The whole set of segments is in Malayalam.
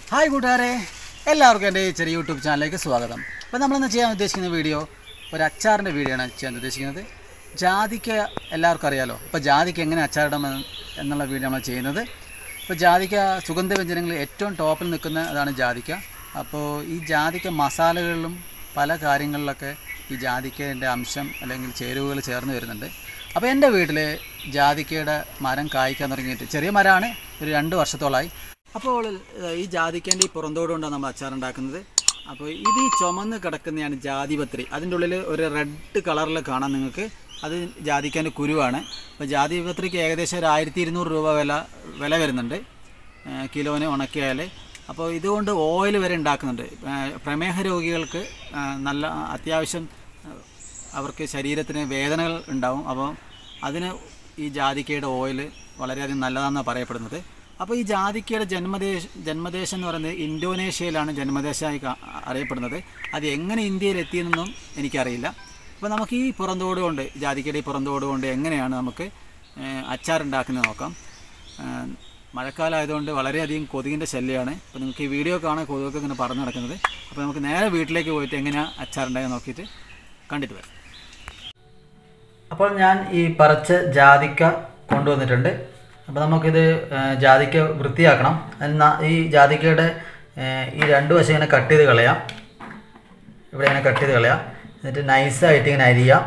ഹായ് കൂട്ടുകാരെ എല്ലാവർക്കും എൻ്റെ ഈ ചെറിയ യൂട്യൂബ് ചാനലിലേക്ക് സ്വാഗതം അപ്പോൾ നമ്മളിന്ന് ചെയ്യാൻ ഉദ്ദേശിക്കുന്ന വീഡിയോ ഒരു അച്ചാറിൻ്റെ വീഡിയോ ആണ് ചെയ്യാൻ ഉദ്ദേശിക്കുന്നത് ജാതിക്ക എല്ലാവർക്കും അറിയാലോ അപ്പോൾ ജാതിക്ക എങ്ങനെ അച്ചാറിടാം എന്ന് എന്നുള്ള വീഡിയോ നമ്മൾ ചെയ്യുന്നത് അപ്പോൾ ജാതിക്ക സുഗന്ധ വ്യഞ്ജനങ്ങളിൽ ഏറ്റവും ടോപ്പിൽ നിൽക്കുന്ന അതാണ് ജാതിക്ക അപ്പോൾ ഈ ജാതിക്ക മസാലകളിലും പല കാര്യങ്ങളിലൊക്കെ ഈ ജാതിക്കേൻ്റെ അംശം അല്ലെങ്കിൽ ചേരുവകൾ ചേർന്ന് വരുന്നുണ്ട് അപ്പോൾ എൻ്റെ വീട്ടിൽ ജാതിക്കയുടെ മരം കായ്ക്കാൻ തുടങ്ങിയിട്ട് ചെറിയ മരമാണ് ഒരു രണ്ട് വർഷത്തോളമായി അപ്പോൾ ഏഹ്, ഈ ജാതിക്കേൻ്റെ ഈ പുറന്തോട് കൊണ്ടാണ് നമ്മൾ അച്ചാറുണ്ടാക്കുന്നത് അപ്പോൾ ഇത് ഈ ചുമന്ന് കിടക്കുന്നതാണ് ജാതിപത്രി അതിൻ്റെ ഉള്ളിൽ ഒരു റെഡ് കളറിൽ കാണാം നിങ്ങൾക്ക് അത് ജാതിക്കേൻ്റെ കുരുവാണ് അപ്പോൾ ജാതിപത്രിക്ക് ഏകദേശം ഒരു ആയിരത്തി ഇരുന്നൂറ് രൂപ വില വില വരുന്നുണ്ട് ഏഹ്, കിലോന് ഉണക്കിയാൽ അപ്പോൾ ഇതുകൊണ്ട് ഓയിൽ വരെ ഉണ്ടാക്കുന്നുണ്ട് ഏഹ്, പ്രമേഹ രോഗികൾക്ക് ഏഹ്, നല്ല അത്യാവശ്യം ഏഹ്, അവർക്ക് ശരീരത്തിന് വേദനകൾ ഉണ്ടാവും അപ്പോൾ അതിന് ഈ ജാതിക്കയുടെ ഓയിൽ വളരെയധികം നല്ലതാണെന്നാണ് പറയപ്പെടുന്നത് അപ്പോൾ ഈ ജാതിക്കയുടെ ജന്മദേശ ജന്മദേശം എന്ന് പറയുന്നത് ഇന്തോനേഷ്യയിലാണ് ജന്മദേശമായി കാ- അറിയപ്പെടുന്നത് അത് എങ്ങനെ ഇന്ത്യയിൽ എത്തിയെന്നൊന്നും എനിക്കറിയില്ല അപ്പോൾ നമുക്ക് ഈ പുറന്തോട് കൊണ്ട് ജാതിക്കയുടെ ഈ പുറന്തോട് കൊണ്ട് എങ്ങനെയാണ് നമുക്ക് ഏഹ്, അച്ചാറുണ്ടാക്കുന്നത് നോക്കാം ഏഹ്, മഴക്കാലം ആയതുകൊണ്ട് വളരെയധികം കൊതുകിൻ്റെ ശല്യമാണ് അപ്പോൾ നിങ്ങൾക്ക് ഈ വീഡിയോ കാണാൻ കൊതുകൊക്കെ ഇങ്ങനെ പറഞ്ഞു നടക്കുന്നത് അപ്പോൾ നമുക്ക് നേരെ വീട്ടിലേക്ക് പോയിട്ട് എങ്ങനെയാണ് അച്ചാറുണ്ടാക്കി നോക്കിയിട്ട് കണ്ടിട്ട് വരാം അപ്പോൾ ഞാൻ ഈ പറിച്ച ജാതിക്ക കൊണ്ടുവന്നിട്ടുണ്ട് അപ്പോൾ നമുക്കിത് ഏഹ്, ജാതിക്ക വൃത്തിയാക്കണം എന്നാ ഈ ജാതിക്കയുടെ ഏഹ്, ഈ രണ്ട് വശം ഇങ്ങനെ കട്ട് ചെയ്ത് കളയാം ഇവിടെ ഇങ്ങനെ കട്ട് ചെയ്ത് കളയാം എന്നിട്ട് നൈസായിട്ട് ഇങ്ങനെ അരിയാം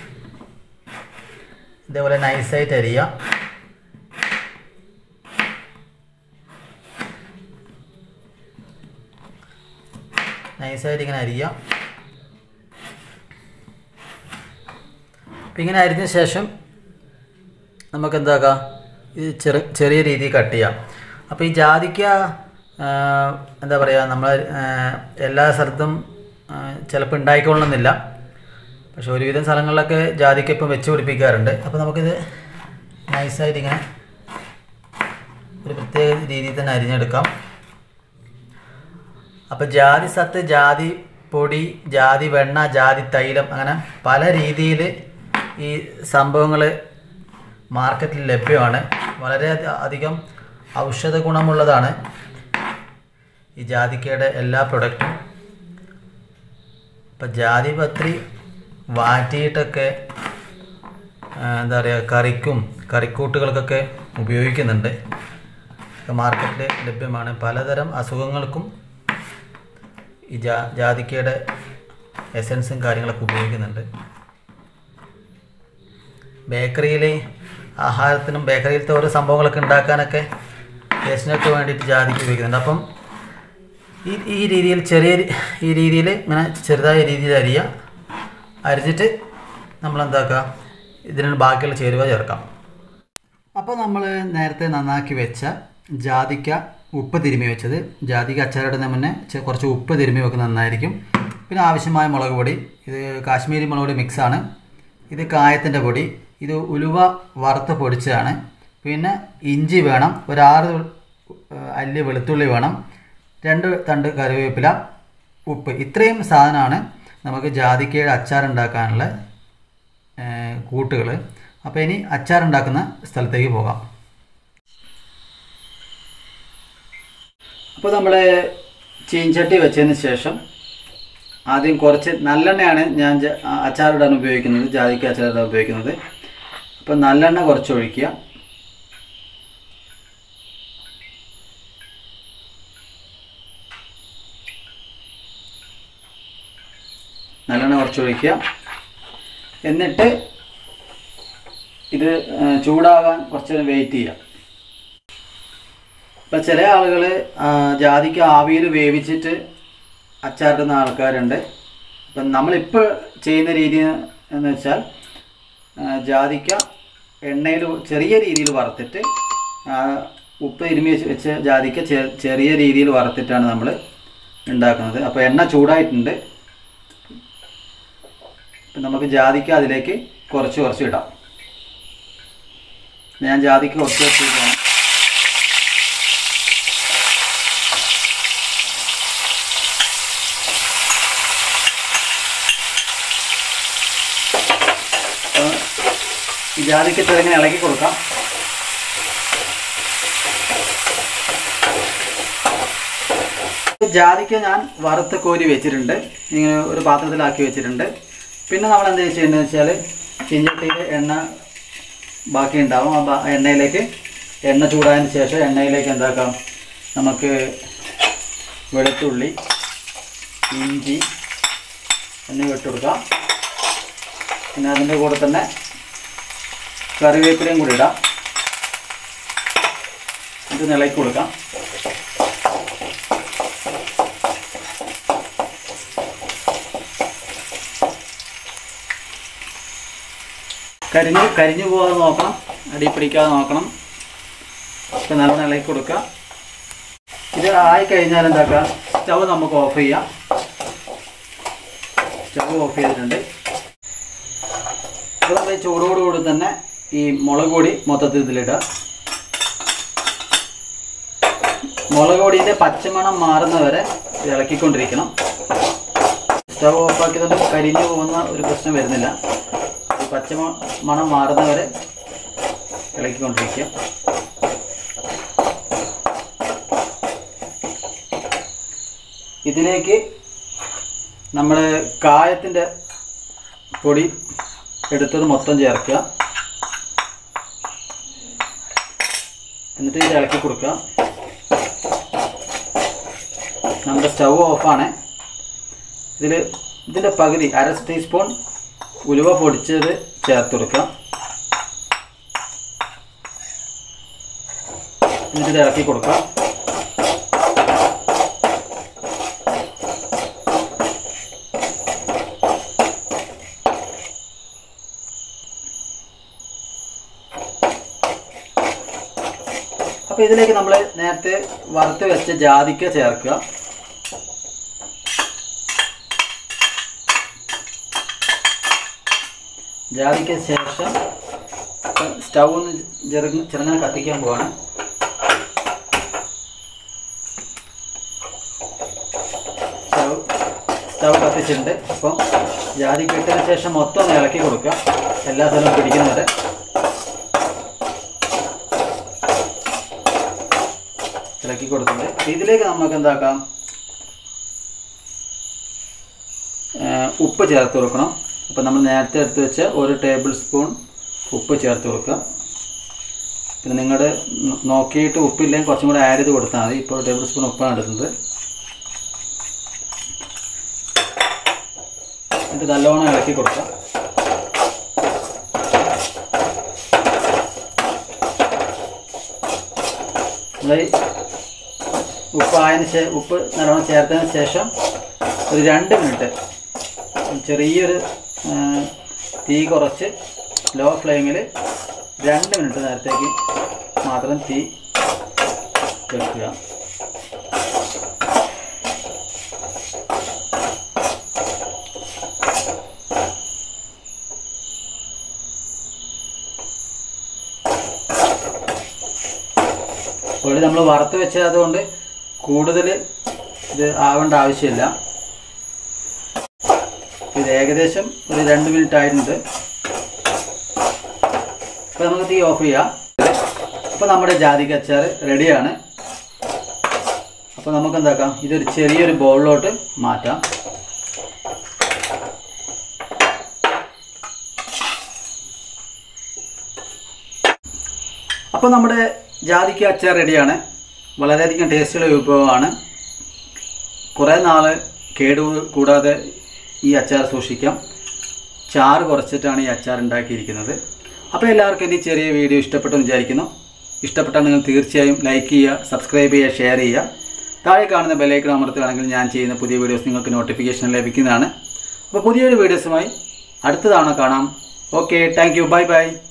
ഇതേപോലെ നൈസായിട്ട് അരിയാം നൈസായിട്ട് ഇങ്ങനെ അരിയാം അപ്പം ഇങ്ങനെ അരിഞ്ഞ ശേഷം നമുക്ക് എന്താക്കാം ഇത് ചെറു ചെറിയ രീതിയിൽ കട്ട് ചെയ്യാം അപ്പോൾ ഈ ജാതിക്ക ആ, എന്താ പറയുക നമ്മൾ എല്ലാ സ്ഥലത്തും ചിലപ്പോൾ ഉണ്ടായിക്കൊള്ളണമെന്നില്ല പക്ഷെ ഒരുവിധം സ്ഥലങ്ങളിലൊക്കെ ജാതിക്ക ഇപ്പം വെച്ച് പിടിപ്പിക്കാറുണ്ട് അപ്പോൾ നമുക്കിത് നൈസായിട്ട് ഇങ്ങനെ ഒരു പ്രത്യേക രീതിയിൽ തന്നെ അരിഞ്ഞെടുക്കാം അപ്പോൾ ജാതി സത്ത് ജാതി പൊടി ജാതി വെണ്ണ ജാതി തൈലം അങ്ങനെ പല രീതിയിൽ ഈ സംഭവങ്ങൾ മാർക്കറ്റിൽ ലഭ്യമാണ് വളരെ അധി- അധികം ഔഷധ ഗുണമുള്ളതാണ് ഈ ജാതിക്കയുടെ എല്ലാ പ്രൊഡക്റ്റും ഇപ്പം ജാതിപത്രി വാറ്റിയിട്ടൊക്കെ ആ, എന്താ പറയുക കറിക്കും കറിക്കൂട്ടുകൾക്കൊക്കെ ഉപയോഗിക്കുന്നുണ്ട് ഒക്കെ മാർക്കറ്റിൽ ലഭ്യമാണ് പലതരം അസുഖങ്ങൾക്കും ഈ ജാ ജാതിക്കയുടെ എസൻസും കാര്യങ്ങളൊക്കെ ഉപയോഗിക്കുന്നുണ്ട് ബേക്കറിയിൽ ആഹാരത്തിനും ബേക്കറിയിലത്തെ ഓരോ സംഭവങ്ങളൊക്കെ ഉണ്ടാക്കാനൊക്കെ ടേസ്റ്റിനൊക്കെ വേണ്ടിയിട്ട് ജാതിക്ക ഉപയോഗിക്കുന്നുണ്ട് അപ്പം ഈ ഈ രീതിയിൽ ചെറിയ രീ- ഈ രീതിയിൽ ഇങ്ങനെ ചെറുതായ രീതിയിൽ അരിയുക അരിഞ്ഞിട്ട് നമ്മൾ എന്താക്കുക ഇതിന് ബാക്കിയുള്ള ചേരുവ ചേർക്കാം അപ്പോൾ നമ്മൾ നേരത്തെ നന്നാക്കി വെച്ച ജാതിക്ക ഉപ്പ് തിരുമ്മി വെച്ചത് ജാതിക്ക അച്ചാറിടുന്ന മുന്നേ ചെ- കുറച്ച് ഉപ്പ് തിരുമ്മി വെക്കുന്നത് നന്നായിരിക്കും പിന്നെ ആവശ്യമായ മുളക് പൊടി ഇത് കാശ്മീരി മുളക് പൊടി മിക്സാണ് ഇത് കായത്തിൻ്റെ പൊടി ഇത് ഉലുവ വറുത്ത് പൊടിച്ചതാണ് പിന്നെ ഇഞ്ചി വേണം ഒരു ആറ് ഏഹ്, അല്ലി വെളുത്തുള്ളി വേണം രണ്ട് തണ്ട് കറിവേപ്പില ഉപ്പ് ഇത്രയും സാധനമാണ് നമുക്ക് ജാതിക്കയുടെ അച്ചാർ ഉണ്ടാക്കാനുള്ള കൂട്ടുകൾ അപ്പോൾ ഇനി അച്ചാർ ഉണ്ടാക്കുന്ന സ്ഥലത്തേക്ക് പോകാം അപ്പോൾ നമ്മൾ ചീൻചട്ടി വെച്ചതിന് ശേഷം ആദ്യം കുറച്ച് നല്ലെണ്ണയാണ് ഞാൻ ജ- ആ- അച്ചാറിടാൻ ഉപയോഗിക്കുന്നത് ജാതിക്ക അച്ചാറിടാൻ ഉപയോഗിക്കുന്നത് അപ്പോൾ നല്ലെണ്ണ കുറച്ച് ഒഴിക്കുക നല്ലെണ്ണ കുറച്ച് ഒഴിക്കുക എന്നിട്ട് ഇത് ആ, ചൂടാകാൻ കുറച്ച് നേരം വെയിറ്റ് ചെയ്യുക ഇപ്പം ചില ആളുകൾ ജാതിക്ക ആവിയിൽ വേവിച്ചിട്ട് അച്ചാറിടുന്ന ആൾക്കാരുണ്ട് അപ്പം നമ്മളിപ്പോൾ ചെയ്യുന്ന രീതി എന്ന് വെച്ചാൽ ആ, ജാതിക്ക എണ്ണയിൽ ചെറിയ രീതിയിൽ വറുത്തിട്ട് ആ, ഉപ്പ് ഇരുമി വെച്ച് വെച്ച ജാതിക്ക ചെ- ചെറിയ രീതിയിൽ വറുത്തിട്ടാണ് നമ്മൾ ഉണ്ടാക്കുന്നത് അപ്പോൾ എണ്ണ ചൂടായിട്ടുണ്ട് ഇപ്പം നമുക്ക് ജാതിക്ക അതിലേക്ക് കുറച്ച് കുറച്ച് ഇടാം ഞാൻ ജാതിക്ക കുറച്ച് കുറച്ച് ഇടാം അപ്പോൾ ഈ ജാതിക്ക ചെറുങ്ങനെ ഇളക്കി കൊടുക്കാം ജാതിക്ക ഞാൻ വറുത്ത് കോരി വെച്ചിട്ടുണ്ട് ഇങ്ങനെ ഒരു പാത്രത്തിലാക്കി വെച്ചിട്ടുണ്ട് പിന്നെ നമ്മൾ എന്താ ചെയ്യേണ്ടതെന്ന് വെച്ചാൽ ചീഞ്ചട്ടിയിൽ എണ്ണ ബാക്കി ഉണ്ടാവും ആ ബാ- എണ്ണയിലേക്ക് എണ്ണ ചൂടായതിന് ശേഷം എണ്ണയിലേക്ക് എന്താക്കാം നമുക്ക് വെളുത്തുള്ളി ഇഞ്ചി എന്നിവ ഇട്ട് കൊടുക്കാം പിന്നെ അതിൻ്റെ കൂടെ തന്നെ കറിവേപ്പിലയും കൂടി ഇടാം ഇത് നിലയ്ക്ക് കൊടുക്കാം കരിഞ്ഞ് കരിഞ്ഞു പോകാതെ നോക്കണം അടി പിടിക്കാതെ നോക്കണം ഇപ്പം നല്ലോണം ഇളക്കി കൊടുക്കുക ഇത് ആയി കഴിഞ്ഞാൽ എന്താക്കുക സ്റ്റവ് നമുക്ക് ഓഫ് ചെയ്യാം സ്റ്റവ് ഓഫ് ചെയ്തിട്ടുണ്ട് അപ്പോൾ നമ്മൾ ഈ ചൂടോടുകൂടി തന്നെ ഈ മുളക് പൊടി മൊത്തത്തിൽ ഇതിലിടുക മുളക് പൊടിൻ്റെ പച്ചമണം മാറുന്നവരെ ഇത് ഇളക്കിക്കൊണ്ടിരിക്കണം സ്റ്റവ് ഓഫാക്കിയതുകൊണ്ട് കരിഞ്ഞു പോകുന്ന ഒരു പ്രശ്നം വരുന്നില്ല ഈ പച്ച മ- മണം മാറുന്നവരെ ഇളക്കിക്കൊണ്ടിരിക്കുക ഇതിലേക്ക് നമ്മൾ കായത്തിൻ്റെ പൊടി എടുത്തത് മൊത്തം ചേർക്കുക എന്നിട്ട് ഇത് ഇളക്കി കൊടുക്കുക നമ്മുടെ സ്റ്റവ് ഓഫാണ് ഇതിൽ ഇതിൻ്റെ പകുതി അര ടീസ്പൂൺ ഉലുവ പൊടിച്ചത് ചേർത്ത് കൊടുക്കുക എന്നിട്ട് ഇത് ഇളക്കി കൊടുക്കുക അപ്പോൾ ഇതിലേക്ക് നമ്മൾ നേരത്തെ വറുത്ത് വെച്ച ജാതിക്ക ചേർക്കുക ജാതിക്ക് ശേഷം സ്റ്റൗ ഒന്ന് ചെറുങ്ങ ചെറുങ്ങനെ കത്തിക്കാൻ പോവാണ് സ്റ്റൗ സ്റ്റൗ കത്തിച്ചിട്ടുണ്ട് അപ്പം ജാതിക്ക് ഇട്ടതിന് ശേഷം മൊത്തം ഒന്ന് ഇളക്കി കൊടുക്കുക എല്ലാ സ്ഥലവും പിടിക്കുന്നത് ഇളക്കി കൊടുത്തിട്ടുണ്ട് അപ്പം ഇതിലേക്ക് നമുക്ക് എന്താക്കാം ഏഹ് ഉപ്പ് ചേർത്ത് കൊടുക്കണം അപ്പോൾ നമ്മൾ നേരത്തെ എടുത്ത് വെച്ച ഒരു ടേബിൾ സ്പൂൺ ഉപ്പ് ചേർത്ത് കൊടുക്കുക പിന്നെ നിങ്ങളുടെ നോ- നോക്കിയിട്ട് ഉപ്പില്ലെങ്കിൽ കുറച്ചും കൂടെ ആഡ് ചെയ്ത് കൊടുത്താൽ മതി ഇപ്പോൾ ഒരു ടേബിൾ സ്പൂൺ ഉപ്പാണ് എടുക്കുന്നത് എന്നിട്ട് നല്ലോണം ഇളക്കി കൊടുക്കുക നമ്മൾ ഈ ഉപ്പ് ആയതിന് ശേഷം ഉപ്പ് നല്ലോണം ചേർത്തതിന് ശേഷം ഒരു രണ്ട് മിനിറ്റ് ചെറിയൊരു ആ, തീ കുറച്ച് ലോ ഫ്ലെയിമിൽ രണ്ട് മിനിറ്റ് നേരത്തേക്ക് മാത്രം തീ വെക്കുക പൊടി നമ്മൾ വറുത്ത് വെച്ചത് അതുകൊണ്ട് കൂടുതൽ ഇത് ആവേണ്ട ആവശ്യമില്ല ഇത് ഏകദേശം ഒരു രണ്ട് മിനിറ്റ് ആയിട്ടുണ്ട് അപ്പോൾ നമുക്ക് തീ ഓഫ് ചെയ്യാം അപ്പോൾ നമ്മുടെ ജാതിക്ക അച്ചാർ റെഡിയാണ് അപ്പോൾ നമുക്ക് എന്താക്കാം ഇതൊരു ചെറിയൊരു ബൗളിലോട്ട് മാറ്റാം അപ്പോൾ നമ്മുടെ ജാതിക്ക അച്ചാർ റെഡിയാണ് വളരെയധികം ടേസ്റ്റുള്ള വിഭവമാണ് കുറേ നാൾ കേടു കൂടാതെ ഈ അച്ചാർ സൂക്ഷിക്കാം ചാറ് കുറച്ചിട്ടാണ് ഈ അച്ചാർ ഉണ്ടാക്കിയിരിക്കുന്നത് അപ്പോൾ എല്ലാവർക്കും എൻ്റെ ഈ ചെറിയ വീഡിയോ ഇഷ്ടപ്പെട്ടെന്ന് വിചാരിക്കുന്നു ഇഷ്ടപ്പെട്ടാൽ നിങ്ങൾ തീർച്ചയായും ലൈക്ക് ചെയ്യുക സബ്സ്ക്രൈബ് ചെയ്യുക ഷെയർ ചെയ്യുക താഴെ കാണുന്ന ബെല്ലൈക്കൺ അമർത്തുകയാണെങ്കിൽ ഞാൻ ചെയ്യുന്ന പുതിയ വീഡിയോസ് നിങ്ങൾക്ക് നോട്ടിഫിക്കേഷൻ ലഭിക്കുന്നതാണ് അപ്പോൾ പുതിയൊരു വീഡിയോസുമായി അടുത്ത തവണ കാണാം okay thank you bye by